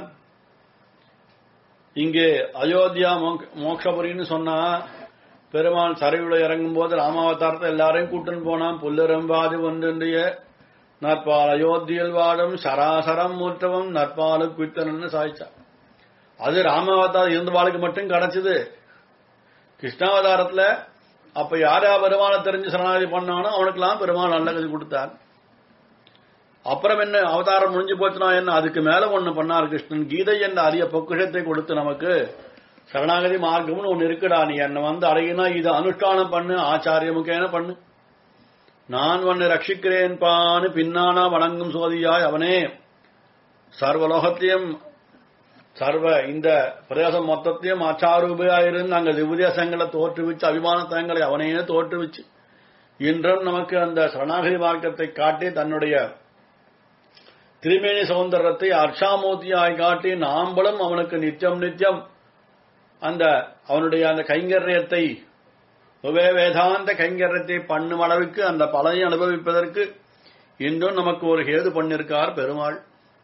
இங்கே அயோத்தியா மோக்ஷபுரின்னு சொன்னா பெருமாள் சரையுள்ள இறங்கும் போது ராமாவதாரத்தை எல்லாரையும் கூட்டுன்னு போனான் புல்லெரும்பாது ஒன்றிய நற்பால் அயோத்தியில் வாடும் சராசரம் மூற்றவும் நற்பாலு குத்தனன்னு சாய்ச்சா அது ராமாவதாரம் இருந்தவாளுக்கு மட்டும் கிடைச்சது கிருஷ்ணாவதாரத்துல அப்ப யாரா பெருமாளை தெரிஞ்சு சரணாகதி பண்ணானோ அவனுக்கெல்லாம் பெருமாள் நல்ல கதி கொடுத்தான் அப்புறம் என்ன அவதாரம் முடிஞ்சு போச்சுனா என்ன அதுக்கு மேல ஒண்ணு பண்ணார் கிருஷ்ணன் கீதை என்ற அரிய பொக்குஷத்தை கொடுத்து நமக்கு சரணாகதி மார்க்கம்னு ஒண்ணு இருக்குடா நீ என்ன வந்து அடையினா இது அனுஷ்டானம் பண்ணு ஆச்சாரியமுக்கேன பண்ணு நான் உன்னை ரட்சிக்கிறேன்பான்னு பின்னானா வணங்கும் சோதியாய் அவனே சர்வலோகத்தையும் சர்வ இந்த பிரதேசம் மொத்தத்தையும் ஆச்சாரூபையாயிருந்து அங்க திவ்யதேசங்களை தோற்றுவிச்சு அபிமானத்தங்களை அவனையே தோற்றுவிச்சு இன்றும் நமக்கு அந்த சரணாகதி மார்க்கத்தை காட்டி தன்னுடைய திருமேனி சௌந்தரத்தை அர்ஷாமூர்த்தியாய் காட்டி நாம்பளும் அவனுக்கு நித்தியம் நித்தியம் அந்த அவனுடைய அந்த கைங்கரியத்தை உபய வேதாந்த கைங்கரத்தை பண்ணும் அளவுக்கு அந்த பலனை அனுபவிப்பதற்கு இன்றும் நமக்கு ஒரு ஹேது பண்ணிருக்கார் பெருமாள்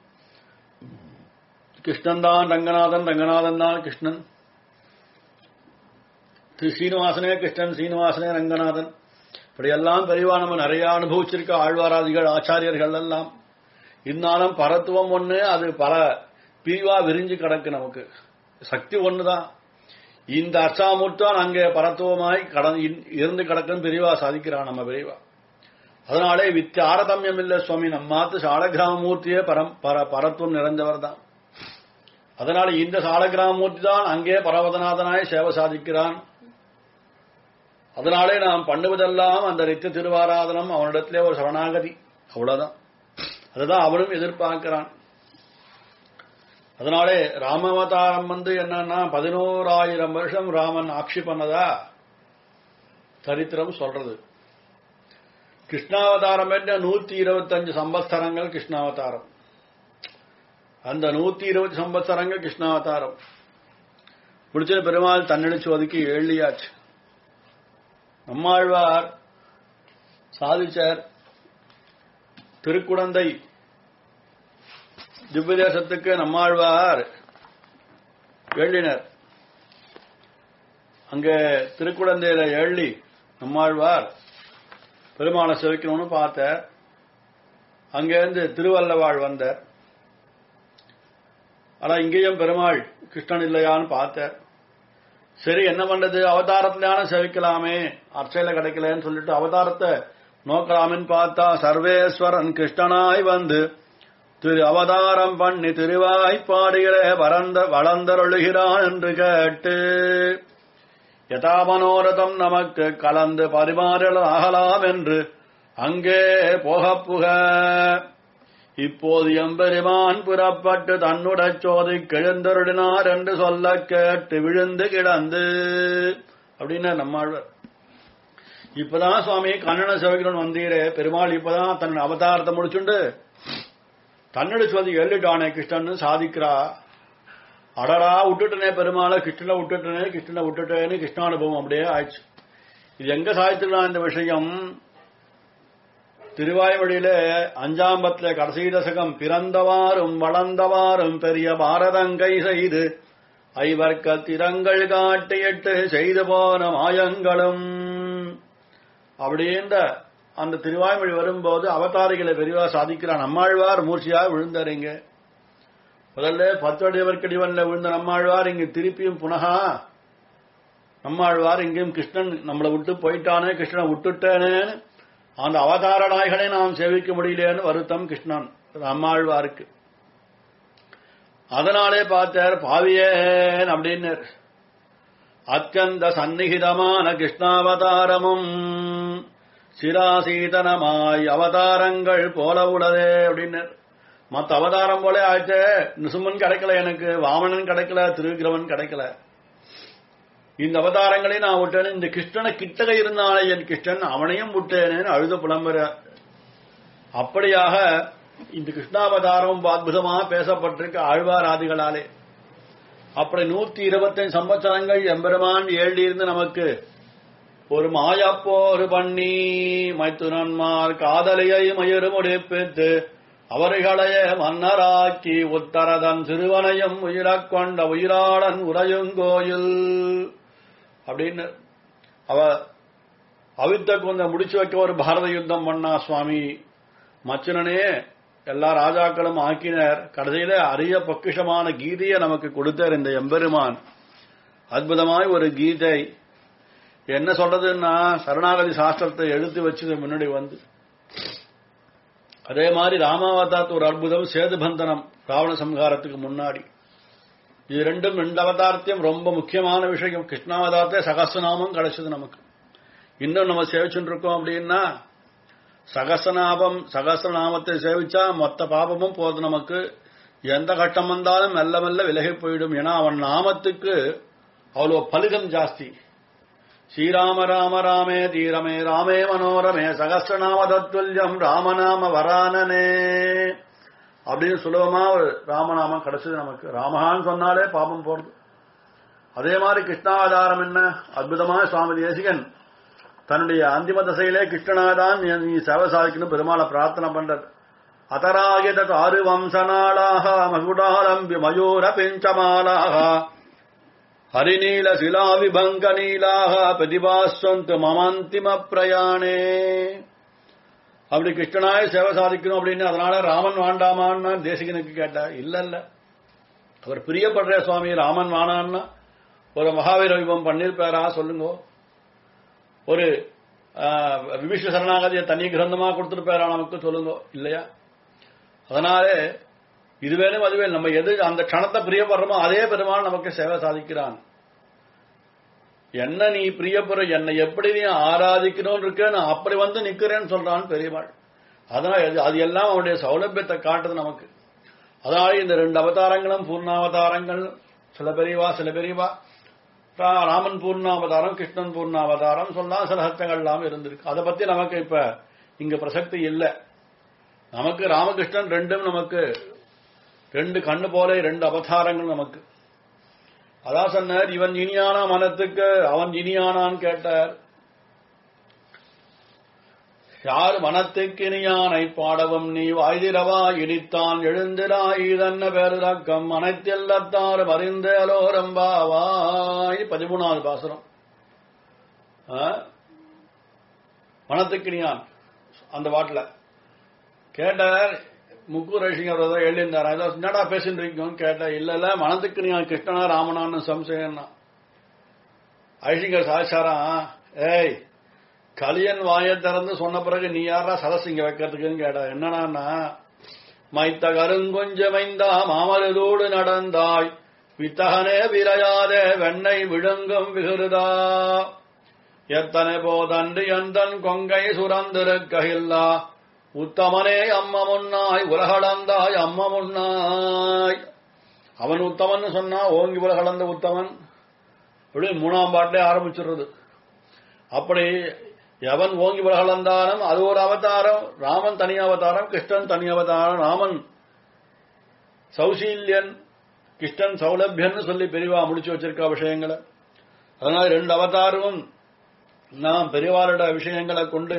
கிருஷ்ணன் தான் ரங்கநாதன் ரங்கநாதன் தான் கிருஷ்ணன் திரு சீனிவாசனே கிருஷ்ணன் சீனிவாசனே ரங்கநாதன் இப்படியெல்லாம் பெரியவா நம்ம நிறைய அனுபவிச்சிருக்க ஆழ்வாராதிகள் ஆச்சாரியர்கள் எல்லாம் இருந்தாலும் பரத்துவம் ஒண்ணு அது பல பிரிவா விரிஞ்சு கிடக்கு நமக்கு சக்தி ஒண்ணுதான் இந்த அர்ச்சாமூர்த்தான் அங்கே பரத்துவமாய் கடன் இருந்து கிடக்குன்னு பிரிவா சாதிக்கிறான் நம்ம பிரிவா அதனாலே வித்தியாரதமியம் இல்ல சுவாமி நம்மாத்து சாலகிராமமூர்த்தியே பரம் பர பரத்துவம் நிறைந்தவர் தான் அதனால இந்த சாலகிராமமூர்த்தி தான் அங்கே பரவதநாதனாய் சேவை சாதிக்கிறான் அதனாலே நாம் பண்ணுவதெல்லாம் அந்த நித்திய திருவாராதனம் அவனிடத்திலே ஒரு சரணாகதி அவ்வளவுதான் அதுதான் அவனும் எதிர்பார்க்கிறான் அதனாலே ராமாவதாரம் வந்து என்னன்னா பதினோராயிரம் வருஷம் ராமன் ஆட்சி பண்ணதா சரித்திரம் சொல்றது கிருஷ்ணாவதாரம் என்ன நூத்தி இருபத்தஞ்சு சம்பஸ்தரங்கள் கிருஷ்ணாவதாரம் அந்த நூத்தி இருபது சம்பத்சரங்கள் கிருஷ்ணாவதாரம் முடிச்ச பெருமாள் தன்னடிச்சு ஒதுக்கி எழுதியாச்சு நம்மாழ்வார் சாதிச்சார் திருக்குடந்தை திவ்யதேசத்துக்கு நம்மாழ்வார் எழுதினர் அங்க திருக்குடந்தையில எழுதி நம்மாழ்வார் பெருமாளை செவிக்கணும்னு பார்த்தார் அங்கிருந்து திருவல்லவாழ் வந்தார் ஆனா இங்கேயும் பெருமாள் கிருஷ்ணன் இல்லையான்னு பார்த்தார் சரி என்ன பண்றது அவதாரத்திலான செவிக்கலாமே அர்ச்சையில கிடைக்கலன்னு சொல்லிட்டு அவதாரத்தை நோக்கலாமின்னு பார்த்தா சர்வேஸ்வரன் கிருஷ்ணனாய் வந்து திரு அவதாரம் பண்ணி திருவாய்ப்பாடுகிற பரந்த வளர்ந்தருளுகிறான் என்று கேட்டு யதா மனோரதம் நமக்கு கலந்து பரிமாறல் ஆகலாம் என்று அங்கே போக புக இப்போது எம்பெருமான் புறப்பட்டு தன்னுடைய சோதி கிழந்தருடினார் என்று சொல்ல கேட்டு விழுந்து கிடந்து அப்படின்னு நம்மாழ்வர் இப்பதான் சுவாமி கண்ணன சிவகிரன் வந்தீரே பெருமாள் இப்பதான் தன் அவதாரத்தை முடிச்சுண்டு தன்னோட சோதி எழுட்டானே கிருஷ்ணன் சாதிக்கிறா அடரா விட்டுட்டனே பெருமாளை கிருஷ்ணனை விட்டுட்டனே கிருஷ்ணனை விட்டுட்டேன்னு கிருஷ்ணானுபவம் அப்படியே ஆயிடுச்சு இது எங்க சாதித்துக்கலாம் இந்த விஷயம் திருவாய்மொழியில அஞ்சாம் பத்துல கடைசி தசகம் பிறந்தவாறும் வளர்ந்தவாறும் பெரிய பாரதங்கை செய்து ஐவர்க்க திறங்கள் காட்டியிட்டு செய்து போன மாயங்களும் அப்படின்ற அந்த திருவாய்மொழி வரும்போது அவதாரிகளை பெரிவா சாதிக்கிறான் நம்மாழ்வார் மூர்ச்சியா விழுந்தாருங்க முதல்ல பத்தோடையவர்க்கடிவன்ல விழுந்த நம்மாழ்வார் இங்க திருப்பியும் புனகா நம்மாழ்வார் இங்கேயும் கிருஷ்ணன் நம்மளை விட்டு போயிட்டானே கிருஷ்ணனை விட்டுட்டேனேன்னு அந்த அவதார நாய்களை நாம் சேவிக்க முடியலேன்னு வருத்தம் கிருஷ்ணன் நம்மாழ்வாருக்கு அதனாலே பார்த்தார் பாவியேன் அப்படின்னு அத்தியந்த சந்நிகிதமான கிருஷ்ணாவதாரமும் சிராசீதனமாய் அவதாரங்கள் போல உள்ளதே அப்படின்னு மத்த அவதாரம் போல ஆச்சு நிசுமன் கிடைக்கல எனக்கு வாமனன் கிடைக்கல திருவிக்கிரமன் கிடைக்கல இந்த அவதாரங்களை நான் விட்டேன் இந்த கிருஷ்ணனை கிட்டக இருந்தானே என் கிருஷ்ணன் அவனையும் விட்டேனேன்னு அழுத புலம்புற அப்படியாக இந்த கிருஷ்ணாவதாரம் அற்புதமாக பேசப்பட்டிருக்க ஆழ்வாராதிகளாலே அப்படி நூத்தி இருபத்தஞ்சு சம்பத்சரங்கள் எம்பெருமான் ஏழிருந்து நமக்கு ஒரு மாயப்போரு பண்ணி மைத்துனன்மார் காதலியை மயிறு முடிப்பித்து அவர்களைய மன்னராக்கி உத்தரதன் சிறுவனையும் உயிரக் கொண்ட உயிராளன் உரையுங்கோயில் அப்படின்னு அவ அவித்த கொண்ட முடிச்சு வைக்க ஒரு பாரத யுத்தம் பண்ணா சுவாமி மச்சனனே எல்லா ராஜாக்களும் ஆக்கினர் கடைசியில அரிய பொக்கிஷமான கீதையை நமக்கு கொடுத்தார் இந்த எம்பெருமான் அற்புதமாய் ஒரு கீதை என்ன சொல்றதுன்னா சரணாகதி சாஸ்திரத்தை எழுத்து வச்சது முன்னாடி வந்து அதே மாதிரி ராமாவதாரத்து ஒரு அற்புதம் சேதுபந்தனம் ராவண சம்ஹாரத்துக்கு முன்னாடி இது ரெண்டும் ரெண்டு அவதாரத்தையும் ரொம்ப முக்கியமான விஷயம் கிருஷ்ணாவதாரத்தை சகசநாமம் கிடைச்சது நமக்கு இன்னும் நம்ம சேவிச்சுட்டு இருக்கோம் அப்படின்னா சகசநாமம் சகசநாமத்தை சேவிச்சா மொத்த பாபமும் போது நமக்கு எந்த கட்டம் வந்தாலும் மெல்ல மெல்ல விலகி போயிடும் ஏன்னா அவன் நாமத்துக்கு அவ்வளோ பலிதம் ஜாஸ்தி ஸ்ரீராம ராம ராமே தீரமே ராமே மனோரமே சகசிரநாம தத்துல்யம் ராமநாம வரானனே அப்படின்னு சுலபமா ஒரு ராமநாமம் கிடைச்சது நமக்கு ராமஹான்னு சொன்னாலே பாபம் போறது அதே மாதிரி கிருஷ்ணாவதாரம் என்ன அற்புதமான சுவாமி தேசிகன் தன்னுடைய அந்திம தசையிலே கிருஷ்ணனாதான் நீ- நீ சேவை சாதிக்கணும் பெருமாளை பிரார்த்தனை பண்றது அதராகித தாரு வம்சநாளாக மகுடாரம்பி மயூர பெஞ்சமாலாக ஹரிநீல சிலா விபங்க நீலாக பிரதிபாஸ்வந்து மமாந்திம பிரயாணே அப்படி கிருஷ்ணனாய சேவை சாதிக்கணும் அப்படின்னு அதனால ராமன் வாண்டாமான்னு தேசிகனுக்கு கேட்டா இல்ல இல்ல அவர் பிரியப்படுற சுவாமி ராமன் வானான்னா ஒரு மகாவீர விபம் பண்ணிருப்பாரா சொல்லுங்க ஒரு ஆஹ், விபீஷ்ண சரணாகதியை தனி கிரந்தமா கொடுத்திருப்பாரா நமக்கு சொல்லுங்க இல்லையா அதனால இது வேணும் அது வேணும் நம்ம எது அந்த க்ஷணத்தை பிரியப்படுறோமோ அதே பெருமாள் நமக்கு சேவை சாதிக்கிறான் என்ன நீ பிரியப்படுற என்னை எப்படி நீ ஆராதிக்கணும்னு இருக்க நான் அப்படி வந்து நிக்கிறேன்னு சொல்றான் பெரியவாள் அதனால அது- அது எல்லாம் அவனுடைய சௌலபியத்தை காட்டுது நமக்கு அதனால இந்த ரெண்டு அவதாரங்களும் பூர்ணாவதாரங்கள் சில பெரியவா சில பெரியவா ரா- ராமன் பூர்ணாவதாரம் கிருஷ்ணன் பூர்ணாவதாரம் சொல்லலாம் சில சத்தங்கள் எல்லாம் இருந்திருக்கு அதை பத்தி நமக்கு இப்ப இங்க பிரசக்தி இல்லை நமக்கு ராமகிருஷ்ணன் ரெண்டும் நமக்கு ரெண்டு கண்ணு போல ரெண்டு அவதாரங்கள் நமக்கு அதான் சொன்னார் இவன் இனியானா மனத்துக்கு அவன் இனியானான்னு கேட்டார் யார் மனத்துக்கு இனியானை பாடவும் நீ வாய்திரவா இடித்தான் எழுந்திராய் இதன்ன பேருதக்கம் அனைத்தெல்லத்தார் மறிந்தலோரம்பாவாய் பதிமூணாவது பாசுரம் ஆ? மனத்துக்கினியான் அந்த பாட்டுல கேட்டார் முக்கு ரசிகர் ஏதோ எழுதியிருந்தார் ஏதோ என்னடா பேசிட்டு இருக்கோம் கேட்ட இல்ல இல்ல மனத்துக்கு நீ கிருஷ்ணனா ராமனான்னு சம்சயம்னா ஐஷிங்கர் சாச்சாரா ஏய் கலியன் வாயை திறந்து சொன்ன பிறகு நீ யாரா சதஸ் இங்க வைக்கிறதுக்குன்னு கேட்டா என்னன்னா மைத்த கருங்கொஞ்சமைந்தா மாமலதோடு நடந்தாய் வித்தகனே விரையாதே வெண்ணை விழுங்கும் விகிருதா எத்தனை போதன்று எந்தன் கொங்கை சுரந்திருக்ககில்லா உத்தமனே அம்ம முன்னாய் உலகளந்தாய் அம்ம முன்னாய் அவன் உத்தமன் சொன்னா ஓங்கி உலகளந்த உத்தமன் இப்படி மூணாம் பாட்டிலே ஆரம்பிச்சிடுறது அப்படி எவன் ஓங்கி உலகளந்தாலும் அது ஒரு அவதாரம் ராமன் தனி அவதாரம் கிருஷ்ணன் தனி அவதாரம் ராமன் சௌசீல்யன் கிருஷ்ணன் சௌலபியன்னு சொல்லி பெரியவா முடிச்சு வச்சிருக்க விஷயங்களை அதனால ரெண்டு அவதாரமும் நாம் பெரியவாரோட விஷயங்களை கொண்டு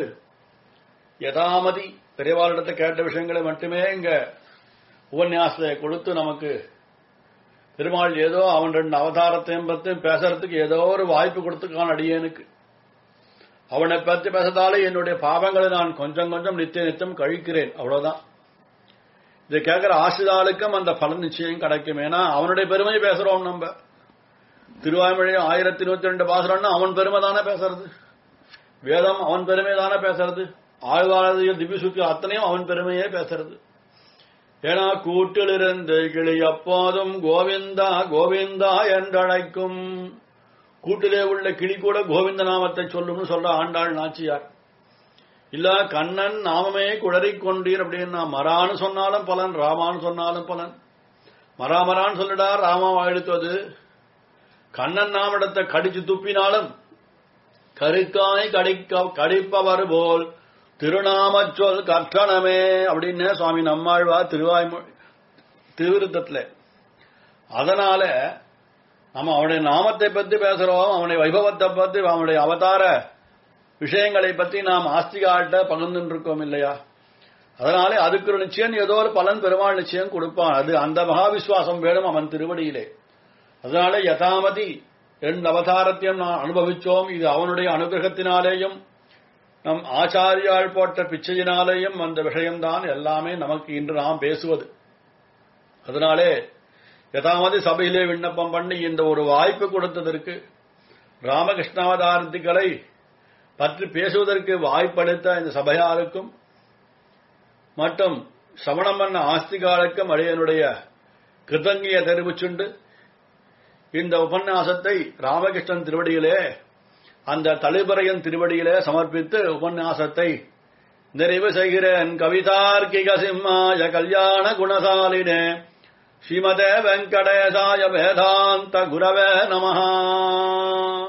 யதாமதி பெரியவாரிடத்தை கேட்ட விஷயங்களை மட்டுமே இங்க உபன்யாசத்தை கொடுத்து நமக்கு பெருமாள் ஏதோ அவன் ரெண்டு அவதாரத்தையும் பத்தி பேசுறதுக்கு ஏதோ ஒரு வாய்ப்பு கொடுத்துக்கான் அடியேனுக்கு அவனை பத்தி பேசதாலே என்னுடைய பாவங்களை நான் கொஞ்சம் கொஞ்சம் நித்திய நித்தியம் கழிக்கிறேன் அவ்வளவுதான் இதை கேட்கிற ஆசிதாளுக்கும் அந்த பலன் நிச்சயம் கிடைக்கும் ஏன்னா அவனுடைய பெருமை பேசுறோம் நம்ம திருவாய்மொழி ஆயிரத்தி நூத்தி ரெண்டு பாசுறோம்னா அவன் பெருமை தானே பேசுறது வேதம் அவன் பெருமை தானே பேசுறது ஆழ்வாரதிகள் திவ்யசுத்தி அத்தனையும் அவன் பெருமையே பேசுறது ஏன்னா கூட்டிலிருந்து கிளி எப்போதும் கோவிந்தா கோவிந்தா என்றழைக்கும் கூட்டிலே உள்ள கிளி கூட கோவிந்த நாமத்தை சொல்லும்னு சொல்ற ஆண்டாள் நாச்சியார் இல்ல கண்ணன் நாமமே குழறிக் கொண்டீர் அப்படின்னா மரான்னு சொன்னாலும் பலன் ராமான்னு சொன்னாலும் பலன் மராமரான்னு சொல்லிடா ராமா எழுத்துவது கண்ணன் நாமிடத்தை கடிச்சு துப்பினாலும் கருக்காய் கடிக்க கடிப்பவர் போல் திருநாமச் சொல் கற்றனமே அப்படின்னு சுவாமி நம்மாழ்வா திருவாய்மொழி திருவிருத்தத்துல அதனால நம்ம அவனுடைய நாமத்தை பத்தி பேசுறோம் அவனுடைய வைபவத்தை பத்தி அவனுடைய அவதார விஷயங்களை பத்தி நாம் ஆஸ்திகாட்ட பகிர்ந்துட்டு இருக்கோம் இல்லையா அதனாலே அதுக்கு ஒரு நிச்சயம் ஏதோ ஒரு பலன் பெருமாள் நிச்சயம் கொடுப்பான் அது அந்த மகாவிஸ்வாசம் வேணும் அவன் திருவடியிலே அதனால யதாமதி ரெண்டு அவதாரத்தையும் நான் அனுபவிச்சோம் இது அவனுடைய அனுகிரகத்தினாலேயும் நம் ஆச்சாரியால் போட்ட பிச்சையினாலேயும் அந்த விஷயம்தான் எல்லாமே நமக்கு இன்று நாம் பேசுவது அதனாலே யதாமதி சபையிலே விண்ணப்பம் பண்ணி இந்த ஒரு வாய்ப்பு கொடுத்ததற்கு ராமகிருஷ்ணாவதாரத்துக்களை பற்றி பேசுவதற்கு வாய்ப்பளித்த இந்த சபையாருக்கும் மற்றும் சமணம் பண்ண ஆஸ்திகாலுக்கும் அடையனுடைய கிருதங்கிய தெரிவிச்சுண்டு இந்த உபன்யாசத்தை ராமகிருஷ்ணன் திருவடியிலே அந்த தளிபரையன் திருவடியிலே சமர்ப்பித்து உபன்யாசத்தை நிறைவு செய்கிறேன் கவிதார்க்கிக சிம்மாய கல்யாண குணசாலினே ஸ்ரீமதே வெங்கடேசாய வேதாந்த குரவே நமஹா